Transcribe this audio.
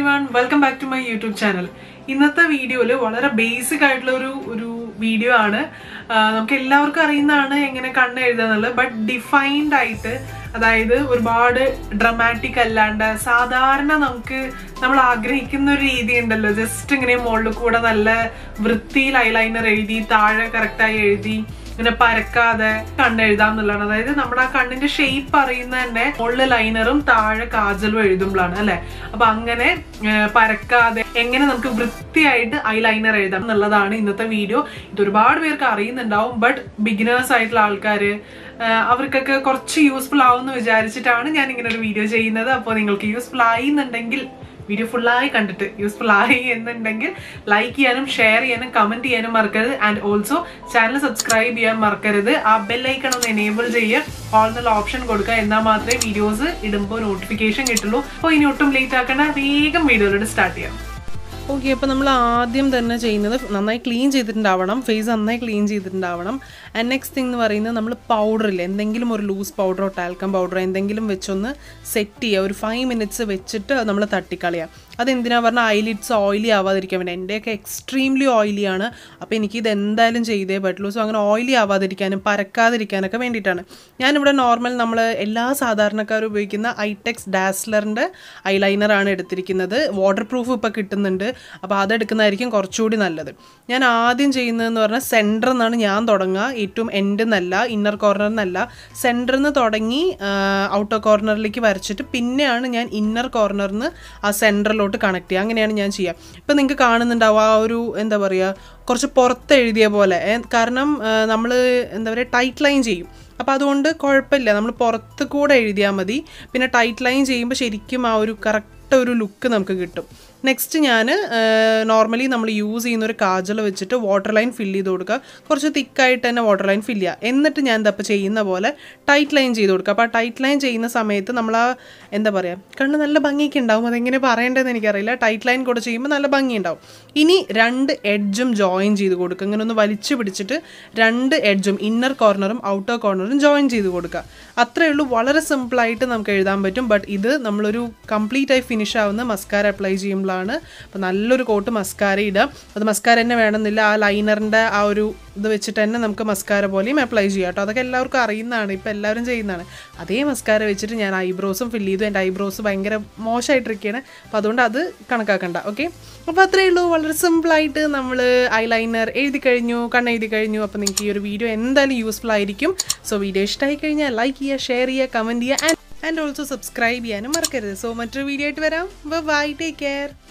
one welcome back to my YouTube channel ഇന്നത്തെ വീഡിയോയിൽ വളരെ ബേസിക് ആയിട്ടുള്ള ഒരു ഒരു വീഡിയോ ആണ് ആ, നമുക്ക് എല്ലാവർക്കും അറിയുന്നതാണ് എങ്ങനെ കണ്ണ് എഴുതാന്നുള്ളത് ബട്ട് ഡിഫൈൻഡ് ആയിട്ട് അതായത് ഒരുപാട് ഡ്രമാറ്റിക് അല്ലാണ്ട് സാധാരണ നമുക്ക് നമ്മൾ ആഗ്രഹിക്കുന്ന ഒരു രീതി ഉണ്ടല്ലോ ജസ്റ്റ് ഇങ്ങനെ മുകളിൽ കൂടെ നല്ല വൃത്തിയിൽ ഐലൈനർ എഴുതി താഴെ കറക്റ്റായി എഴുതി ഇങ്ങനെ പരക്കാതെ കണ്ണെഴുതാം എന്നുള്ളതാണ് അതായത് നമ്മുടെ ആ കണ്ണിന്റെ ഷേപ്പ് അറിയുന്ന തന്നെ മുകളിൽ ലൈനറും താഴെ കാജലും എഴുതുമ്പോഴാണ് അല്ലെ അപ്പൊ അങ്ങനെ ആ, പരക്കാതെ എങ്ങനെ നമുക്ക് വൃത്തിയായിട്ട് ഐ ലൈനർ എഴുതാം എന്നുള്ളതാണ് ഇന്നത്തെ വീഡിയോ ഇത് ഒരുപാട് പേർക്ക് അറിയുന്നുണ്ടാവും ബട്ട് ബിഗിനേഴ്സ് ആയിട്ടുള്ള ആൾക്കാര് ആ, അവർക്കൊക്കെ കുറച്ച് യൂസ്ഫുൾ ആവും എന്ന് വിചാരിച്ചിട്ടാണ് ഞാൻ ഇങ്ങനെ ഒരു വീഡിയോ ചെയ്യുന്നത് അപ്പോൾ നിങ്ങൾക്ക് യൂസ്ഫുൾ ആയി എന്നുണ്ടെങ്കിൽ വീഡിയോ ഫുള്ളായി കണ്ടിട്ട് യൂസ്ഫുൾ ആയി എന്നുണ്ടെങ്കിൽ ലൈക്ക് ചെയ്യാനും ഷെയർ ചെയ്യാനും കമന്റ് ചെയ്യാനും മറക്കരുത് ആൻഡ് ഓൾസോ ചാനൽ സബ്സ്ക്രൈബ് ചെയ്യാൻ മറക്കരുത് ആ ബെല്ലൈക്കൺ ഒന്ന് എനേബിൾ ചെയ്യുക ഓൾ എന്നുള്ള ഓപ്ഷൻ കൊടുക്കുക എന്നാൽ മാത്രമേ വീഡിയോസ് ഇടുമ്പോൾ നോട്ടിഫിക്കേഷൻ കിട്ടുള്ളൂ അപ്പോൾ ഇനി ഒട്ടും ലേറ്റ് ആക്കേണ്ട വേഗം വീഡിയോയിലോട്ട് സ്റ്റാർട്ട് ചെയ്യാം ഓക്കെ അപ്പോൾ നമ്മൾ ആദ്യം തന്നെ ചെയ്യുന്നത് നന്നായി ക്ലീൻ ചെയ്തിട്ടുണ്ടാവണം ഫേസ് നന്നായി ക്ലീൻ ചെയ്തിട്ടുണ്ടാവണം ആൻഡ് നെക്സ്റ്റ് തിങ് എന്ന് പറയുന്നത് നമ്മൾ പൗഡറിൽ എന്തെങ്കിലും ഒരു ലൂസ് പൗഡറോ ടാൽക്കം പൗഡറോ എന്തെങ്കിലും വെച്ചൊന്ന് സെറ്റ് ചെയ്യുക ഒരു ഫൈവ് മിനിറ്റ്സ് വെച്ചിട്ട് അത് നമ്മൾ തട്ടിക്കളയുക അതെന്തിനാ പറഞ്ഞാൽ ഐലിഡ്സ് ഓയിലി ആവാതിരിക്കാൻ വേണ്ടി എൻ്റെയൊക്കെ എക്സ്ട്രീംലി ഓയിലി ആണ് അപ്പോൾ എനിക്കിത് എന്തായാലും ചെയ്തേ പറ്റുള്ളൂ സോ അങ്ങനെ ഓയിലി ആവാതിരിക്കാനും പരക്കാതിരിക്കാനൊക്കെ വേണ്ടിയിട്ടാണ് ഞാനിവിടെ നോർമൽ നമ്മൾ എല്ലാ സാധാരണക്കാരും ഉപയോഗിക്കുന്ന ഐടെക്സ് ഡാസ്ലറിൻ്റെ ഐലൈനറാണ് എടുത്തിരിക്കുന്നത് വാട്ടർ പ്രൂഫ് ഇപ്പോൾ കിട്ടുന്നുണ്ട് അപ്പോൾ അതെടുക്കുന്നതായിരിക്കും കുറച്ചുകൂടി നല്ലത് ഞാൻ ആദ്യം ചെയ്യുന്നതെന്ന് പറഞ്ഞാൽ സെൻറ്ററിൽ നിന്നാണ് ഞാൻ തുടങ്ങുക ഏറ്റവും എൻഡ് എന്നല്ല ഇന്നർ കോർണർ എന്നല്ല സെൻറ്ററിൽ നിന്ന് തുടങ്ങി ഔട്ടർ കോർണറിലേക്ക് വരച്ചിട്ട് പിന്നെയാണ് ഞാൻ ഇന്നർ കോർണറിൽ നിന്ന് ആ സെൻറ്ററിലോട്ട് കണക്ട് ചെയ്യുക അങ്ങനെയാണ് ഞാൻ ചെയ്യുക ഇപ്പം നിങ്ങൾക്ക് കാണുന്നുണ്ടാവും ആ ഒരു എന്താ പറയുക കുറച്ച് പുറത്ത് എഴുതിയ പോലെ ഏ, കാരണം നമ്മൾ എന്താ പറയുക ടൈറ്റ് ലൈൻ ചെയ്യും അപ്പോൾ അതുകൊണ്ട് കുഴപ്പമില്ല നമ്മൾ പുറത്ത് കൂടെ എഴുതിയാൽ മതി പിന്നെ ടൈറ്റ് ലൈൻ ചെയ്യുമ്പോൾ ശരിക്കും ആ ഒരു കറക്റ്റ് ഒരു ലുക്ക് നമുക്ക് കിട്ടും നെക്സ്റ്റ് ഞാൻ നോർമലി നമ്മൾ യൂസ് ചെയ്യുന്ന ഒരു കാജൽ വെച്ചിട്ട് വാട്ടർ ലൈൻ ഫില്ല് ചെയ്ത് കൊടുക്കുക കുറച്ച് തിക്കായിട്ട് തന്നെ വാട്ടർ ലൈൻ ഫില്ല് ചെയ്യുക എന്നിട്ട് ഞാൻ ഇതപ്പോൾ ചെയ്യുന്ന പോലെ ടൈറ്റ് ലൈൻ ചെയ്ത് കൊടുക്കുക അപ്പോൾ ആ ടൈറ്റ് ലൈൻ ചെയ്യുന്ന സമയത്ത് നമ്മൾ ആ എന്താ പറയുക കണ്ണ് നല്ല ഭംഗിയൊക്കെ ഉണ്ടാവും അതെങ്ങനെ പറയേണ്ടതെന്ന് എനിക്കറിയില്ല ടൈറ്റ് ലൈൻ കൂടെ ചെയ്യുമ്പോൾ നല്ല ഭംഗി ഉണ്ടാവും ഇനി രണ്ട് എഡ്ജും ജോയിൻ ചെയ്ത് കൊടുക്കുക ഇങ്ങനെ ഒന്ന് വലിച്ചു പിടിച്ചിട്ട് രണ്ട് എഡ്ജും ഇന്നർ കോർണറും ഔട്ടർ കോർണറും ജോയിൻ ചെയ്ത് കൊടുക്കുക അത്രയേ ഉള്ളൂ വളരെ സിമ്പിളായിട്ട് നമുക്ക് എഴുതാൻ പറ്റും ബട്ട് ഇത് നമ്മളൊരു കംപ്ലീറ്റ് ആയി ഫിനിഷ് ആവുന്ന മസ്കാര അപ്ലൈ ചെയ്യുമ്പോഴാണ് അപ്പോൾ നല്ലൊരു കോട്ട് മസ്കാര ഇടുക അത് മസ്കാര തന്നെ വേണമെന്നില്ല ആ ലൈനറിൻ്റെ ആ ഒരു ഇത് വെച്ചിട്ട് തന്നെ നമുക്ക് മസ്കാര പോലെയും അപ്ലൈ ചെയ്യാം കേട്ടോ അതൊക്കെ എല്ലാവർക്കും അറിയുന്നതാണ് ഇപ്പോൾ എല്ലാവരും ചെയ്യുന്നതാണ് അതേ മസ്കാര വെച്ചിട്ട് ഞാൻ ഐബ്രോസും ഫില്ല് ചെയ്തു എൻ്റെ ഐബ്രോസ് ഭയങ്കര മോശമായിട്ടിരിക്കുകയാണ് അപ്പോൾ അതുകൊണ്ട് അത് കണക്കാക്കണ്ട ഓക്കെ അപ്പോൾ അത്രയേ ഉള്ളൂ വളരെ സിമ്പിളായിട്ട് നമ്മൾ ഐലൈനർ എഴുതി കഴിഞ്ഞു കണ്ണെഴുതി കഴിഞ്ഞു അപ്പോൾ നിങ്ങൾക്ക് ഈ ഒരു വീഡിയോ എന്തായാലും യൂസ്ഫുൾ ആയിരിക്കും സോ വീഡിയോ ഇഷ്ടമായി കഴിഞ്ഞാൽ ലൈക്ക് ചെയ്യുക ഷെയർ ചെയ്യുക കമൻറ്റ് ചെയ്യുക ആൻഡ് ആൻഡ് ഓൾസോ സബ്സ്ക്രൈബ് ചെയ്യാനും മറക്കരുത് സോ മറ്റൊരു വീഡിയോ ആയിട്ട് വരാം ബൈ ടേക്ക് കെയർ